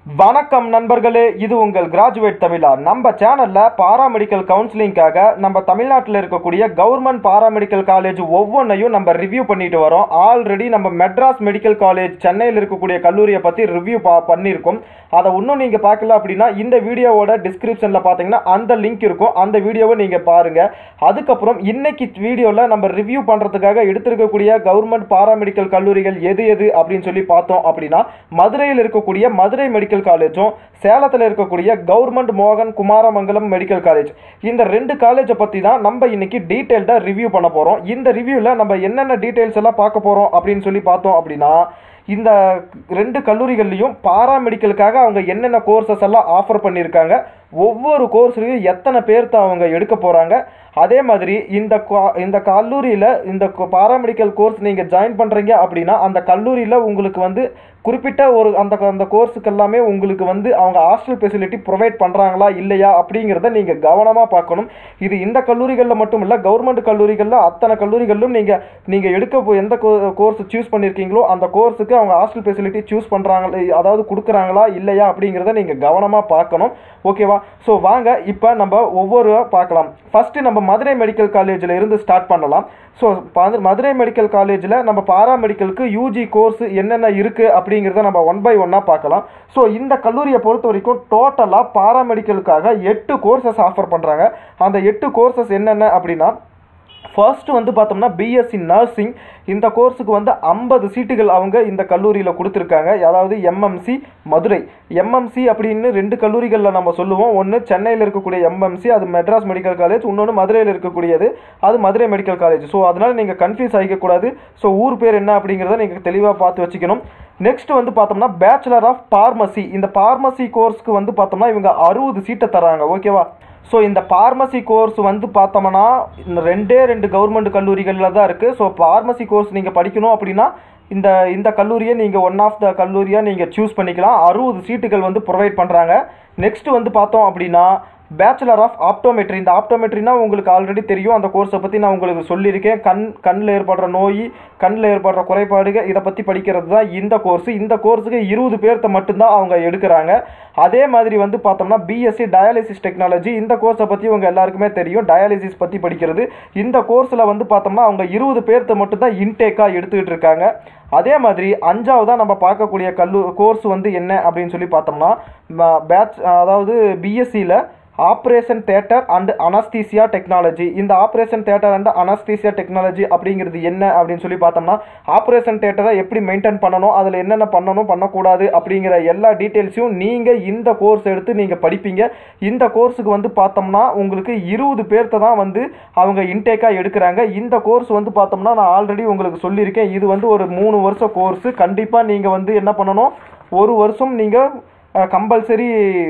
வணக்கம் நண்பர்களே இது உங்கள் கிராஜுவேட் தமிழா நம்ம சேனல்ல பாராமெடிக்கல் கவுன்சிலிங்காக நம்ம தமிழ்நாட்டில் இருக்கக்கூடிய கவர்மெண்ட் பாராமெடிக்கல் காலேஜ் ஒவ்வொன்றையும் நம்ம ரிவ்யூ பண்ணிட்டு வரோம் ஆல்ரெடி நம்ம மெட்ராஸ் மெடிக்கல் காலேஜ் சென்னையில் இருக்கக்கூடிய கல்லூரியை பற்றி ரிவ்யூ பா பண்ணியிருக்கோம் அதை இன்னும் நீங்கள் பார்க்கல அப்படின்னா இந்த வீடியோவோட டிஸ்கிரிப்ஷனில் பார்த்தீங்கன்னா அந்த லிங்க் இருக்கும் அந்த வீடியோவை நீங்கள் பாருங்கள் அதுக்கப்புறம் இன்னைக்கு வீடியோவில் நம்ம ரிவ்யூ பண்ணுறதுக்காக எடுத்திருக்கக்கூடிய கவர்மெண்ட் பாராமெடிக்கல் கல்லூரிகள் எது எது அப்படின்னு சொல்லி பார்த்தோம் அப்படின்னா மதுரையில் இருக்கக்கூடிய மதுரை மெடிக்கல் காலேஜும் சேலத்தில் இருக்கக்கூடிய கவர்மெண்ட் மோகன் குமாரமங்கலம் மெடிக்கல் காலேஜ் இந்த ரெண்டு காலேஜை பற்றி தான் நம்ம இன்னைக்கு டீட்டெயில்டாக ரிவ்யூ பண்ண போகிறோம் இந்த ரிவ்யூவில் நம்ம என்னென்ன டீட்டெயில்ஸ் எல்லாம் பார்க்க போகிறோம் அப்படின்னு சொல்லி பார்த்தோம் அப்படின்னா இந்த ரெண்டு கல்லூரிகள்லையும் பாராமெடிக்கலுக்காக அவங்க என்னென்ன கோர்சஸ் எல்லாம் ஆஃபர் பண்ணியிருக்காங்க ஒவ்வொரு கோர்ஸ்லையும் எத்தனை பேர்த்த அவங்க எடுக்க போகிறாங்க அதே மாதிரி இந்த கா- இந்த கல்லூரியில் இந்த பாராமெடிக்கல் கோர்ஸ் நீங்கள் ஜாயின் பண்ணுறீங்க அப்படின்னா அந்த கல்லூரியில் உங்களுக்கு வந்து குறிப்பிட்ட ஒரு அந்த அந்த கோர்ஸுக்கு எல்லாமே உங்களுக்கு வந்து அவங்க ஹாஸ்டல் ஃபெசிலிட்டி ப்ரொவைட் பண்ணுறாங்களா இல்லையா அப்படிங்கிறத நீங்கள் கவனமாக பார்க்கணும் இது இந்த கல்லூரிகளில் மட்டும் இல்லை கவர்மெண்ட் கல்லூரிகளில் அத்தனை கல்லூரிகளிலும் நீங்கள் நீங்கள் எடுக்க போ- எந்த கோர்ஸ் சூஸ் பண்ணியிருக்கீங்களோ அந்த கோர்ஸுக்கு அவங்க ஹாஸ்டல் ஃபெசிலிட்டி சூஸ் பண்ணுறாங்களா அதாவது கொடுக்குறாங்களா இல்லையா அப்படிங்கிறத நீங்கள் கவனமாக பார்க்கணும் ஓகேவா ஸோ வாங்க இப்போ நம்ம ஒவ்வொரு பார்க்கலாம் ஃபஸ்ட்டு நம்ம மதுரை மெடிக்கல் காலேஜில் இருந்து ஸ்டார்ட் பண்ணலாம் ஸோ மதுரை மெடிக்கல் காலேஜில் நம்ம பாராமெடிக்கலுக்கு யூஜி கோர்ஸ் என்னென்ன இருக்குது அப்படிங்கிறத நம்ம ஒன் பை ஒன்னாக பார்க்கலாம் ஸோ இந்த கல்லூரியை பொறுத்த வரைக்கும் டோட்டலாக பாராமெடிக்கலுக்காக எட்டு கோர்சஸ் ஆஃபர் பண்ணுறாங்க அந்த எட்டு கோர்சஸ் என்னென்ன அப்படின்னா ஃபர்ஸ்ட் வந்து பார்த்தோம்னா பிஎஸ்சி நர்சிங் இந்த கோர்ஸுக்கு வந்து ஐம்பது சீட்டுகள் அவங்க இந்த கல்லூரியில் கொடுத்துருக்காங்க அதாவது எம்எம்சி மதுரை எம்எம்சி அப்படின்னு ரெண்டு கல்லூரிகளில் நம்ம சொல்லுவோம் ஒன்று சென்னையில் இருக்கக்கூடிய எம்எம்சி அது மெட்ராஸ் மெடிக்கல் காலேஜ் இன்னொன்று மதுரையில் இருக்கக்கூடியது அது மதுரை மெடிக்கல் காலேஜ் ஸோ அதனால் நீங்கள் கன்ஃபியூஸ் ஆகிக்கக்கூடாது ஸோ ஊர் பேர் என்ன அப்படிங்கிறத நீங்கள் தெளிவாக பார்த்து வச்சுக்கணும் நெக்ஸ்ட் வந்து பார்த்தோம்னா பேச்சுலர் ஆஃப் பார்மசி இந்த பார்மசி கோர்ஸ்க்கு வந்து பார்த்தோம்னா இவங்க அறுபது சீட்டை தராங்க ஓகேவா ஸோ இந்த பார்மசி கோர்ஸ் வந்து பார்த்தோம்னா இந்த ரெண்டே ரெண்டு கவர்மெண்ட் கல்லூரிகளில் தான் இருக்குது ஸோ பார்மசி கோர்ஸ் நீங்கள் படிக்கணும் அப்படின்னா இந்த இந்த கல்லூரியை நீங்கள் ஒன் ஆஃப் த கல்லூரியாக நீங்கள் சூஸ் பண்ணிக்கலாம் அறுபது சீட்டுகள் வந்து ப்ரொவைட் பண்ணுறாங்க நெக்ஸ்ட் வந்து பார்த்தோம் அப்படின்னா பேச்சுலர் ஆஃப் ஆப்டோமெட்ரி இந்த ஆப்டோமெட்ரினா உங்களுக்கு ஆல்ரெடி தெரியும் அந்த கோர்ஸை பற்றி நான் உங்களுக்கு சொல்லியிருக்கேன் கண் கண்ணில் ஏற்படுற நோய் கண்ணில் ஏற்படுற குறைபாடுகள் இதை பற்றி படிக்கிறது தான் இந்த கோர்ஸ் இந்த கோர்ஸுக்கு இருபது பேர்த்த மட்டும்தான் அவங்க எடுக்கிறாங்க அதே மாதிரி வந்து பார்த்தோம்னா பிஎஸ்சி டயாலிசிஸ் டெக்னாலஜி இந்த கோர்ஸை பற்றி உங்க எல்லாருக்குமே தெரியும் டயாலிசிஸ் பற்றி படிக்கிறது இந்த கோர்ஸில் வந்து பார்த்தோம்னா அவங்க இருபது பேர்த்த மட்டும்தான் இன்டேக்காக எடுத்துக்கிட்டு இருக்காங்க அதே மாதிரி அஞ்சாவதாக நம்ம பார்க்கக்கூடிய கல்லு கோர்ஸ் வந்து என்ன அப்படின்னு சொல்லி பார்த்தோம்னா பேட்ச் அதாவது பிஎஸ்சியில் operation theatre and anaesthesia technology இந்த operation theatre and anaesthesia technology அப்படிங்கிறது என்ன அப்படின்னு சொல்லி பார்த்தோம்னா ஆப்ரேஷன் தேட்டரை எப்படி மெயின்டைன் பண்ணணும் அதில் என்னென்ன பண்ணணும் பண்ணக்கூடாது அப்படிங்கிற எல்லா டீட்டெயில்ஸையும் நீங்கள் இந்த கோர்ஸ் எடுத்து நீங்கள் படிப்பீங்க இந்த கோர்ஸுக்கு வந்து பார்த்தோம்னா உங்களுக்கு இருபது பேர்த்த தான் வந்து அவங்க இன்டேக்காக எடுக்கிறாங்க இந்த கோர்ஸ் வந்து பார்த்தோம்னா நான் ஆல்ரெடி உங்களுக்கு சொல்லியிருக்கேன் இது வந்து ஒரு மூணு வருஷம் கோர்ஸு கண்டிப்பாக நீங்கள் வந்து என்ன பண்ணணும் ஒரு வருஷம் நீங்கள் கம்பல்சரி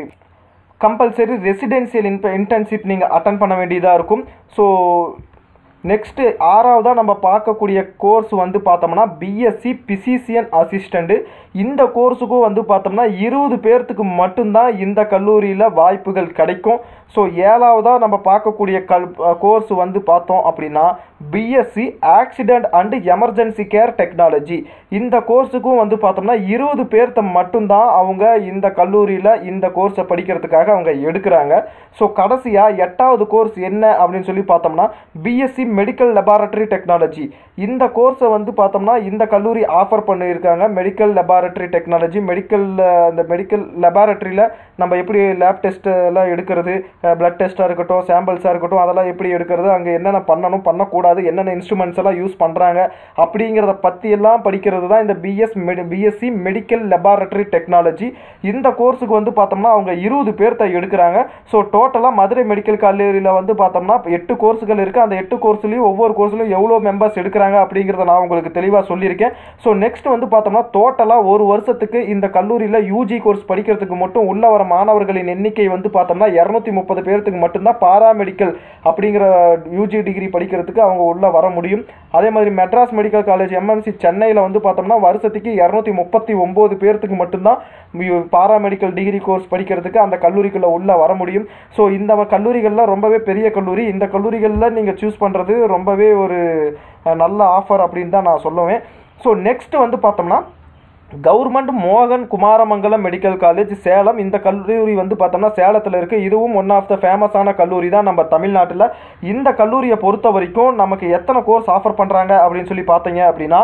கம்பல்சரி ரெசிடென்சியல் இன்ட இன்டர்ன்ஷிப் நீங்கள் அட்டன் பண்ண வேண்டியதாக இருக்கும் ஸோ நெக்ஸ்ட்டு ஆறாவதாக நம்ம பார்க்கக்கூடிய கோர்ஸ் வந்து பார்த்தோம்னா பிஎஸ்சி பிசிசியன் அசிஸ்டண்ட்டு இந்த கோர்ஸுக்கும் வந்து பார்த்தோம்னா இருபது பேர்த்துக்கு மட்டும்தான் இந்த கல்லூரியில் வாய்ப்புகள் கிடைக்கும் ஸோ ஏழாவதாக நம்ம பார்க்கக்கூடிய கல் கோர்ஸ் வந்து பார்த்தோம் அப்படின்னா BSc accident and emergency care technology இந்த கோர்ஸுக்கும் வந்து பார்த்தோம்னா இருபது பேர்த்த மட்டும்தான் அவங்க இந்த கல்லூரியில் இந்த கோர்ஸை படிக்கிறதுக்காக அவங்க எடுக்கிறாங்க ஸோ கடைசியாக எட்டாவது கோர்ஸ் என்ன அப்படின்னு சொல்லி பார்த்தோம்னா பிஎஸ்சி மெடிக்கல் லெபார்ட்டரி டெக்னாலஜி இந்த கோர்ஸை வந்து பார்த்தோம்னா இந்த கல்லூரி ஆஃபர் பண்ணியிருக்காங்க மெடிக்கல் லெபார்ட்டரி டெக்னாலஜி மெடிக்கல் இந்த மெடிக்கல் லெபார்ட்டரியில் நம்ம எப்படி லேப் டெஸ்ட் எல்லாம் எடுக்கிறது பிளட் டெஸ்ட்டாக இருக்கட்டும் சாம்பிள்ஸாக இருக்கட்டும் அதெல்லாம் எப்படி எடுக்கிறது அங்கே என்னென்ன பண்ணணும் பண்ணக்கூடாது என்னென்ன இன்ஸ்ட்ருமெண்ட்ஸ் எல்லாம் யூஸ் பண்ணுறாங்க அப்படிங்கிறத பற்றி எல்லாம் படிக்கிறது தான் இந்த பிஎஸ் மெடி பிஎஸ்சி மெடிக்கல் லெபார்ட்டரி டெக்னாலஜி இந்த கோர்ஸுக்கு வந்து பார்த்தோம்னா அவங்க இருபது பேர்த்த எடுக்கிறாங்க ஸோ டோட்டலாக மதுரை மெடிக்கல் கல்லூரியில் வந்து பார்த்தோம்னா எட்டு கோர்ஸுகள் இருக்குது அந்த எட்டு கோர்ஸ்லையும் ஒவ்வொரு கோர்ஸ்லையும் எவ்வளோ மெம்பர்ஸ் எடுக்கிறாங்க அப்படிங்கிறத நான் உங்களுக்கு தெளிவாக சொல்லியிருக்கேன் ஸோ நெக்ஸ்ட் வந்து பார்த்தோம்னா டோட்டலாக ஒரு வருஷத்துக்கு இந்த கல்லூரியில் யூஜி கோர்ஸ் படிக்கிறதுக்கு மட்டும் உள்ள வர மாணவர்களின் எண்ணிக்கை வந்து பார்த்தோம்னா இரநூத்தி முப்பது பேர்த்துக்கு மட்டும்தான் பாராமெடிக்கல் அப்படிங்கிற யூஜி டிகிரி படிக்கிறதுக்கு அவங்க உள்ள வர முடியும் அதே மாதிரி மெட்ராஸ் மெடிக்கல் காலேஜ் எம்எம்சி சென்னையில் வந்து பார்த்தோம்னா வருஷத்துக்கு இரநூத்தி முப்பத்தி ஒம்பது பேர்த்துக்கு மட்டும்தான் பாராமெடிக்கல் டிகிரி கோர்ஸ் படிக்கிறதுக்கு அந்த கல்லூரிக்குள்ளே உள்ள வர முடியும் ஸோ இந்த கல்லூரிகளில் ரொம்பவே பெரிய கல்லூரி இந்த கல்லூரிகளில் நீங்கள் சூஸ் பண்ணுறது ரொம்பவே ஒரு அஹ், நல்ல ஆஃபர் அப்படின்னு தான் நான் சொல்லுவேன் ஸோ நெக்ஸ்ட் வந்து பார்த்தோம்னா கவர்மெண்ட் மோகன் குமாரமங்கலம் மெடிக்கல் காலேஜ் சேலம் இந்த கல்லூரி வந்து பார்த்தோம்னா சேலத்தில் இருக்குது இதுவும் ஒன் ஆஃப் த ஃபேமஸான கல்லூரி தான் நம்ம தமிழ்நாட்டில் இந்த கல்லூரியை பொறுத்த வரைக்கும் நமக்கு எத்தனை கோர்ஸ் ஆஃபர் பண்ணுறாங்க அப்படின்னு சொல்லி பார்த்தீங்க அப்படின்னா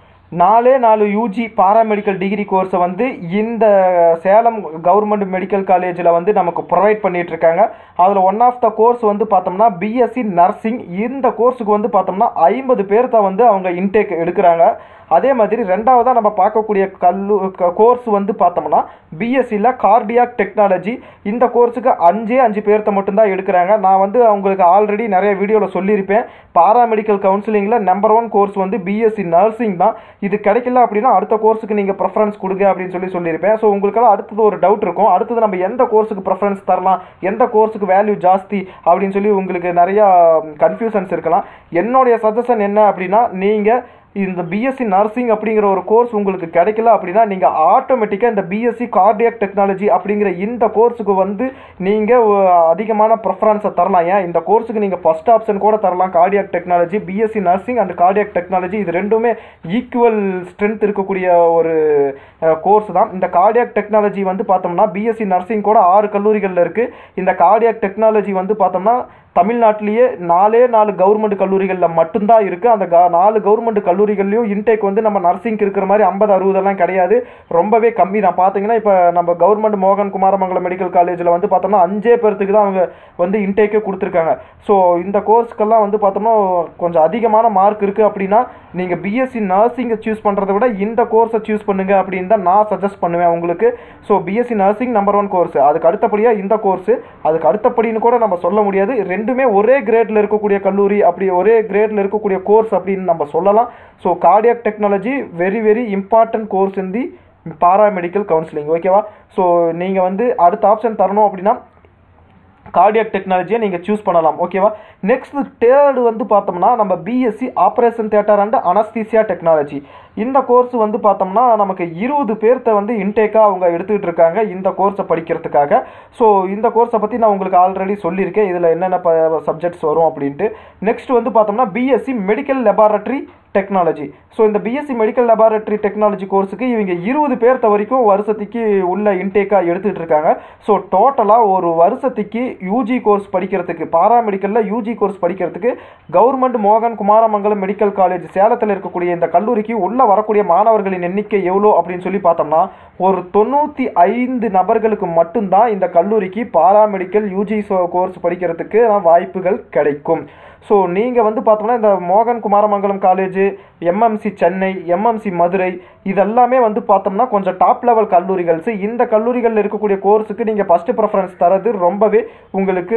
நாலே நாலு யூஜி பாராமெடிக்கல் டிகிரி கோர்ஸை வந்து இந்த சேலம் கவர்மெண்ட் மெடிக்கல் காலேஜில் வந்து நமக்கு ப்ரொவைட் பண்ணிட்டு இருக்காங்க அதில் ஒன் ஆஃப் த கோர்ஸ் வந்து பார்த்தோம்னா பிஎஸ்சி நர்சிங் இந்த கோர்ஸுக்கு வந்து பார்த்தோம்னா ஐம்பது பேர்த்த வந்து அவங்க இன்டேக் எடுக்கிறாங்க அதே மாதிரி ரெண்டாவதாக நம்ம பார்க்கக்கூடிய கல்லு கோர்ஸ் வந்து பார்த்தோம்னா பிஎஸ்சியில் கார்டியாக் டெக்னாலஜி இந்த கோர்ஸுக்கு அஞ்சே அஞ்சு பேர்த்த மட்டும்தான் எடுக்கிறாங்க நான் வந்து அவங்களுக்கு ஆல்ரெடி நிறைய வீடியோவில் சொல்லியிருப்பேன் பாராமெடிக்கல் கவுன்சிலிங்கில் நம்பர் ஒன் கோர்ஸ் வந்து பிஎஸ்சி நர்சிங் தான் இது கிடைக்கல அப்படின்னா அடுத்த கோர்ஸுக்கு நீங்கள் ப்ரெஃபரன்ஸ் கொடுங்க அப்படின்னு சொல்லி சொல்லியிருப்பேன் ஸோ உங்களுக்கெல்லாம் அடுத்தது ஒரு டவுட் இருக்கும் அடுத்தது நம்ம எந்த கோர்ஸுக்கு ப்ரெஃபரன்ஸ் தரலாம் எந்த கோர்ஸுக்கு வேல்யூ ஜாஸ்தி அப்படின்னு சொல்லி உங்களுக்கு நிறையா கன்ஃபியூஷன்ஸ் இருக்கலாம் என்னுடைய சஜஷன் என்ன அப்படின்னா நீங்கள் இந்த பிஎஸ்சி நர்சிங் அப்படிங்கிற ஒரு கோர்ஸ் உங்களுக்கு கிடைக்கல அப்படின்னா நீங்கள் ஆட்டோமேட்டிக்காக இந்த பிஎஸ்சி கார்டியாக் டெக்னாலஜி அப்படிங்கிற இந்த கோர்ஸுக்கு வந்து நீங்கள் அதிகமான ப்ரெஃபரன்ஸை தரலாம் ஏன் இந்த கோர்ஸுக்கு நீங்கள் ஃபஸ்ட் ஆப்ஷன் கூட தரலாம் cardiac technology BSc nursing and cardiac technology இது ரெண்டுமே ஈக்குவல் ஸ்ட்ரென்த் இருக்கக்கூடிய ஒரு கோர்ஸ் தான் இந்த கார்டியாக் டெக்னாலஜி வந்து பார்த்தோம்னா பிஎஸ்சி நர்சிங் கூட ஆறு கல்லூரிகளில் இருக்குது இந்த கார்டியாக் டெக்னாலஜி வந்து பார்த்தோம்னா தமிழ்நாட்டிலேயே நாலே நாலு கவர்மெண்ட் கல்லூரிகளில் மட்டும்தான் இருக்குது அந்த க- நாலு கவர்மெண்ட் கல்லூரிகள்லையும் இன்டேக் வந்து நம்ம நர்சிங்க்கு இருக்கிற மாதிரி ஐம்பது அறுபதெல்லாம் கிடையாது ரொம்பவே கம்மி தான் பார்த்தீங்கன்னா இப்போ நம்ம கவர்மெண்ட் மோகன் குமாரமங்கலம் மெடிக்கல் காலேஜில் வந்து பார்த்தோம்னா அஞ்சே பேர்த்துக்கு தான் அவங்க வந்து இன்டேக்கே கொடுத்துருக்காங்க ஸோ இந்த கோர்ஸ்க்கெல்லாம் வந்து பார்த்தோம்னா கொஞ்சம் அதிகமான மார்க் இருக்குது அப்படின்னா நீங்கள் பிஎஸ்சி நர்சிங்கை சூஸ் பண்ணுறதை விட இந்த கோர்ஸை சூஸ் பண்ணுங்க அப்படின்னு தான் நான் சஜஸ்ட் பண்ணுவேன் உங்களுக்கு so BSc nursing number one course அதுக்கு அடுத்தபடியாக இந்த கோர்ஸ் அதுக்கு அடுத்தபடின்னு கூட நம்ம சொல்ல முடியாது ரெண்டுமே ஒரே கிரேடில் இருக்கக்கூடிய கல்லூரி அப்படி ஒரே கிரேடில் இருக்கக்கூடிய கோர்ஸ் அப்படின்னு நம்ம சொல்லலாம் so cardiac technology very very important course in the paramedical counselling ஓகேவா ஸோ நீங்கள் வந்து அடுத்த ஆப்ஷன் தரணும் அப்படின்னா கார்டியாக் டெக்னாலஜியை நீங்கள் சூஸ் பண்ணலாம் ஓகேவா நெக்ஸ்ட் தேர்டு வந்து பார்த்தோம்னா நம்ம BSc operation theatre and anaesthesia technology இந்த கோர்ஸ் வந்து பார்த்தோம்னா நமக்கு இருபது பேர்த்த வந்து இன்டேக்காக அவங்க எடுத்துக்கிட்டு இருக்காங்க இந்த கோர்ஸை படிக்கிறதுக்காக ஸோ இந்த கோர்ஸை பற்றி நான் உங்களுக்கு ஆல்ரெடி சொல்லியிருக்கேன் இதில் என்னென்ன சப்ஜெக்ட்ஸ் வரும் அப்படின்ட்டு நெக்ஸ்ட் வந்து பார்த்தோம்னா BSc medical laboratory technology so இந்த பிஎஸ்சி மெடிக்கல் லெபார்டரி டெக்னாலஜி கோர்ஸுக்கு இவங்க இருபது பேர்த்த வரைக்கும் வருஷத்துக்கு உள்ள இன்டேக்காக எடுத்துகிட்டு இருக்காங்க ஸோ டோட்டலாக ஒரு வருஷத்துக்கு யூஜி கோர்ஸ் படிக்கிறதுக்கு பாராமெடிக்கலில் யூஜி கோர்ஸ் படிக்கிறதுக்கு கவர்மெண்ட் மோகன் குமாரமங்கலம் மெடிக்கல் காலேஜ் சேலத்தில் இருக்கக்கூடிய இந்த கல்லூரிக்கு உள்ளே வரக்கூடிய மாணவர்களின் எண்ணிக்கை எவ்வளோ அப்படின்னு சொல்லி பார்த்தோம்னா ஒரு தொண்ணூற்றி ஐந்து நபர்களுக்கு மட்டும்தான் இந்த கல்லூரிக்கு பாராமெடிக்கல் யூஜி கோர்ஸ் படிக்கிறதுக்கு வாய்ப்புகள் கிடைக்கும் ஸோ நீங்கள் வந்து பார்த்தோம்னா இந்த மோகன் Kumaramangalam college MMC Chennai MMC Madurai இதெல்லாமே வந்து பார்த்தோம்னா கொஞ்சம் டாப் லெவல் கல்லூரிகள்ஸ் இந்த கல்லூரிகளில் இருக்கக்கூடிய கோர்ஸுக்கு நீங்கள் ஃபஸ்ட்டு ப்ரிஃபரன்ஸ் தரது ரொம்பவே உங்களுக்கு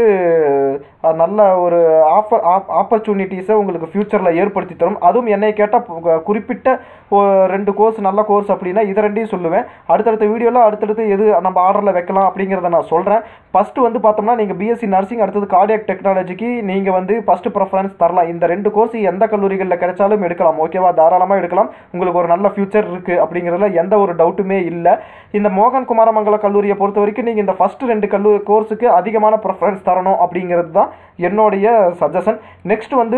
அஹ், நல்ல ஒரு ஆஃபர் ஆப்பர்ச்சுனிட்டிஸை உங்களுக்கு ஃப்யூச்சரில் ஏற்படுத்தி தரும் அதுவும் என்னை கேட்டால் குறிப்பிட்ட ஒரு ரெண்டு கோர்ஸ் நல்ல கோர்ஸ் அப்படின்னா இதை ரெண்டையும் சொல்லுவேன் அடுத்தடுத்த வீடியோவில் அடுத்தடுத்து எது நம்ம ஆர்டரில் வைக்கலாம் அப்படிங்கிறத நான் சொல்கிறேன் ஃபஸ்ட்டு வந்து பார்த்தோம்னா நீங்கள் பிஎஸ்சி நர்சிங் அடுத்தது கார்டியாக் டெக்னாலஜிக்கு நீங்கள் வந்து ஃபஸ்ட்டு ப்ரிஃபரன்ஸ் தரலாம் இந்த ரெண்டு கோர்ஸ் எந்த கல்லூரிகளில் கிடைச்சாலும் எடுக்கலாம் ஓகேவா தாராளமாக எடுக்கலாம் உங்களுக்கு ஒரு நல்ல ஃபியூச்சர் இருக்குது அப்படிங்கிறதுல எந்த ஒரு டவுட்டுமே இல்லை இந்த மோகன் குமாரமங்கல கல்லூரியை பொறுத்த வரைக்கும் நீங்கள் இந்த ஃபஸ்ட்டு ரெண்டு கல்லூரி கோர்ஸுக்கு அதிகமான ப்ரிஃபரன்ஸ் தரணும் அப்படிங்கிறது தான் என்னுடைய சஜஷன் நெக்ஸ்ட் வந்து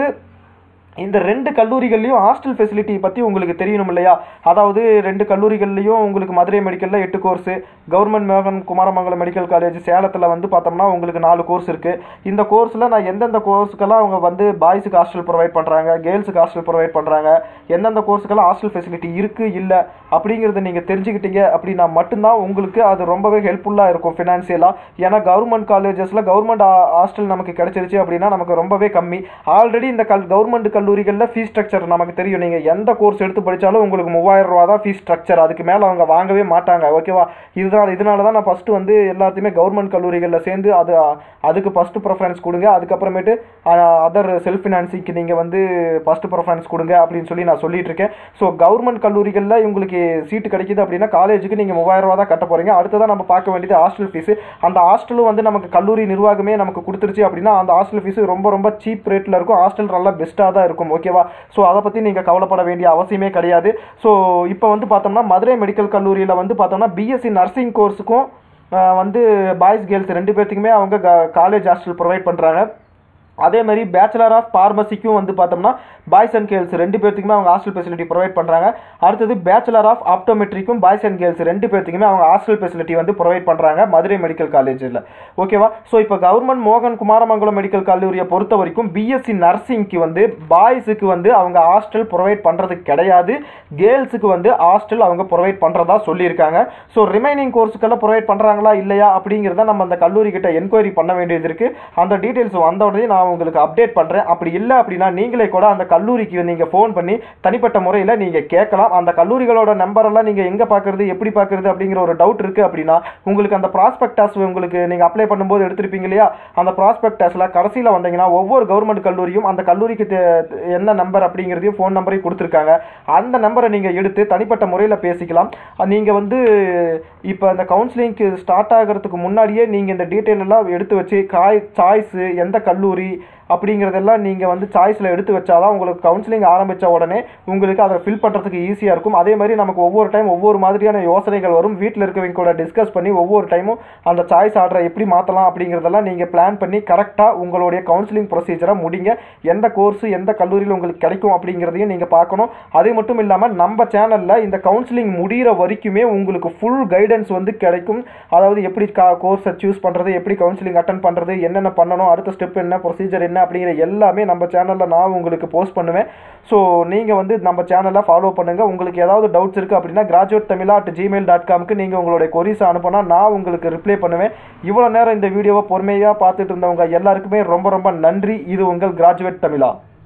இந்த ரெண்டு கல்லூரிகள்லையும் ஹாஸ்டல் ஃபெசிலிட்டி பற்றி உங்களுக்கு தெரியணும் இல்லையா அதாவது ரெண்டு கல்லூரிகள்லையும் உங்களுக்கு மதுரை மெடிக்கலில் எட்டு கோர்ஸு கவர்மெண்ட் மோகன் குமாரமங்கலம் மெடிக்கல் காலேஜ் சேலத்தில் வந்து பார்த்தோம்னா உங்களுக்கு நாலு கோர்ஸ் இருக்குது இந்த கோர்ஸில் நான் எந்தெந்த கோர்ஸுக்கெல்லாம் அவங்க வந்து பாய்ஸுக்கு ஹாஸ்டல் ப்ரொவைட் பண்ணுறாங்க கேர்ள்ஸுக்கு ஹாஸ்டல் ப்ரொவைட் பண்ணுறாங்க எந்தெந்த கோர்ஸுக்கெல்லாம் ஹாஸ்டல் ஃபெசிலிட்டி இருக்குது இல்லை அப்படிங்கிறத நீங்கள் தெரிஞ்சுக்கிட்டீங்க அப்படின்னா மட்டும்தான் உங்களுக்கு அது ரொம்பவே ஹெல்ப்ஃபுல்லாக இருக்கும் ஃபினான்சியலாக ஏன்னா கவர்மெண்ட் காலேஜஸில் கவர்மெண்ட் ஹாஸ்டல் நமக்கு கிடைச்சிருச்சு அப்படின்னா நமக்கு ரொம்பவே கம்மி ஆல்ரெடி இந்த கல் கவர்மெண்ட் கல்லூரிகளில் ஃபீஸ் ஸ்ட்ரக்சர் நமக்கு தெரியும் நீங்கள் எந்த கோர்ஸ் எடுத்து படித்தாலும் உங்களுக்கு மூவாயிரம் ரூபா தான் ஃபீஸ் ஸ்ட்ரக்சர் அதுக்கு மேலே அவங்க வாங்கவே மாட்டாங்க ஓகேவா இதுதான் இதனால தான் நான் ஃபஸ்ட்டு வந்து எல்லாத்தையுமே கவர்மெண்ட் கல்லூரிகளில் சேர்ந்து அது அதுக்கு ஃபஸ்ட்டு ப்ரிஃபரன்ஸ் கொடுங்க அதுக்கப்புறமேட்டு அதர் செல்ஃப் ஃபினான்சிங்க்கு நீங்கள் வந்து ஃபஸ்ட்டு ப்ரிஃபரன்ஸ் கொடுங்க அப்படின்னு சொல்லி நான் சொல்லிட்டு இருக்கேன் ஸோ கவர்மெண்ட் கல்லூரிகளில் உங்களுக்கு சீட்டு கிடைக்குது அப்படின்னா காலேஜுக்கு நீங்கள் மூவாயிரம் ரூபா தான் கட்ட போகிறீங்க அடுத்ததான் நம்ம பார்க்க வேண்டியது ஹாஸ்டல் ஃபீஸு அந்த ஹாஸ்டலும் வந்து நமக்கு கல்லூரி நிர்வாகமே நமக்கு கொடுத்துருச்சு அப்படின்னா அந்த ஹாஸ்டல் ஃபீஸு ரொம்ப ரொம்ப சீப் ரேட்டில் இருக்கும் ஹாஸ்டல் நல்லா பெஸ்ட்டாக தான் இருக்கும் ஓகேவா ஸோ அதை பற்றி நீங்கள் கவலைப்பட வேண்டிய அவசியமே கிடையாது ஸோ இப்போ வந்து பார்த்தோம்னா மதுரை மெடிக்கல் கல்லூரியில் வந்து பார்த்தோம்னா பிஎஸ்சி நர்சிங் கோர்ஸுக்கும் வந்து பாய்ஸ் கேர்ள்ஸ் ரெண்டு பேர்த்துக்குமே அவங்க காலேஜ் ஹாஸ்டல் ப்ரொவைட் பண்ணுறாங்க அதே மாதிரி பேச்சுலர் ஆஃப் பார்மசிக்கும் வந்து பார்த்தோம்னா பாய்ஸ் அண்ட் கேர்ள்ஸ் ரெண்டு பேர்த்துக்குமே அவங்க ஹாஸ்டல் ஃபெசிலிட்டி ப்ரொவைட் பண்ணுறாங்க அடுத்தது பேச்சுலர் ஆஃப் ஆப்டோமெட்ரிக்கும் பாய்ஸ் அண்ட் கேர்ள்ஸ் ரெண்டு பேர்த்துக்குமே அவங்க ஹாஸ்டல் ஃபெசிலிட்டி வந்து ப்ரொவைட் பண்ணுறாங்க மதுரை மெடிக்கல் காலேஜில் ஓகேவா ஸோ இப்போ கவர்மெண்ட் மோகன் குமாரமங்கலம் மெடிக்கல் கல்லூரியை பொறுத்த வரைக்கும் பிஎஸ்சி நர்சிங்க்கு வந்து பாய்ஸுக்கு வந்து அவங்க ஹாஸ்டல் ப்ரொவைட் பண்ணுறது கிடையாது கேர்ள்ஸுக்கு வந்து ஹாஸ்டல் அவங்க ப்ரொவைட் பண்ணுறதா சொல்லியிருக்காங்க ஸோ ரிமைனிங் கோர்ஸுக்கெல்லாம் ப்ரொவைட் பண்ணுறாங்களா இல்லையா அப்படிங்கிறத நம்ம அந்த கல்லூரி கிட்ட என்கொயரி பண்ண வேண்டியது இருக்குது அந்த டீட்டெயில்ஸ் வந்த உடனே நான் உங்களுக்கு அப்டேட் பண்ணுறேன் அப்படி இல்லை அப்படின்னா நீங்களே கூட அந்த கல்லூரிக்கு நீங்கள் ஃபோன் பண்ணி தனிப்பட்ட முறையில் நீங்கள் கேட்கலாம் அந்த கல்லூரிகளோட நம்பரெல்லாம் நீங்கள் எங்கே பார்க்குறது எப்படி பார்க்குறது அப்படிங்கிற ஒரு டவுட் இருக்குது அப்படின்னா உங்களுக்கு அந்த ப்ராஸ்பெக்டாஸ் உங்களுக்கு நீங்கள் அப்ளை பண்ணும்போது எடுத்திருப்பீங்க இல்லையா அந்த ப்ராஸ்பெக்டாஸில் கடைசியில் வந்தீங்கன்னா ஒவ்வொரு கவர்மெண்ட் கல்லூரியும் அந்த கல்லூரிக்கு தே- என்ன நம்பர் அப்படிங்கிறதையும் ஃபோன் நம்பரையும் கொடுத்துருக்காங்க அந்த நம்பரை நீங்கள் எடுத்து தனிப்பட்ட முறையில் பேசிக்கலாம் நீங்கள் வந்து இப்போ அந்த கவுன்சிலிங்க்கு ஸ்டார்ட் ஆகிறதுக்கு முன்னாடியே நீங்கள் இந்த டீட்டெயில் எல்லாம் எடுத்து வச்சு காய் சாய்ஸு எந்த கல்லூரி அப்படிங்கிறதெல்லாம் நீங்கள் வந்து சாய்ஸில் எடுத்து வச்சாதான் உங்களுக்கு கவுன்சிலிங் ஆரம்பித்த உடனே உங்களுக்கு அதை ஃபில் பண்ணுறதுக்கு ஈஸியாக இருக்கும் அதே மாதிரி நமக்கு ஒவ்வொரு டைம் ஒவ்வொரு மாதிரியான யோசனைகள் வரும் வீட்டில் இருக்கவங்க கூட டிஸ்கஸ் பண்ணி ஒவ்வொரு டைமும் அந்த சாய்ஸ் ஆர்டரை எப்படி மாற்றலாம் அப்படிங்கிறதெல்லாம் நீங்கள் பிளான் பண்ணி கரெக்டாக உங்களுடைய கவுன்சிலிங் ப்ரொசீஜரை முடிங்க எந்த கோர்ஸ் எந்த கல்லூரியில் உங்களுக்கு கிடைக்கும் அப்படிங்கிறதையும் நீங்கள் பார்க்கணும் அது மட்டும் இல்லாமல் நம்ம சேனலில் இந்த கவுன்சிலிங் முடிகிற வரைக்குமே உங்களுக்கு ஃபுல் கைடன்ஸ் வந்து கிடைக்கும் அதாவது எப்படி கா கோர்ஸை சூஸ் பண்ணுறது எப்படி கவுன்சிலிங் அட்டன் பண்ணுறது என்னென்ன பண்ணணும் அடுத்த ஸ்டெப் என்ன ப்ரொசீஜர் என்ன அப்படிங்கிற எல்லாமே நம்ம சேனலில் நான் உங்களுக்கு போஸ்ட் பண்ணுவேன் ஸோ நீங்கள் வந்து நம்ம சேனலை ஃபாலோ பண்ணுங்கள் உங்களுக்கு ஏதாவது டவுட்ஸ் இருக்குது அப்படின்னா கிராஜுவேட் தமிழா அட் ஜிமெயில் டாட் காம்க்கு நீங்கள் உங்களுடைய கொரிஸை அனுப்புனா நான் உங்களுக்கு ரிப்ளை பண்ணுவேன் இவ்வளோ நேரம் இந்த வீடியோவை பொறுமையாக பார்த்துட்டு இருந்தவங்க எல்லாருக்குமே ரொம்ப ரொம்ப நன்றி இது உங்கள் கிராஜுவேட் தமிழா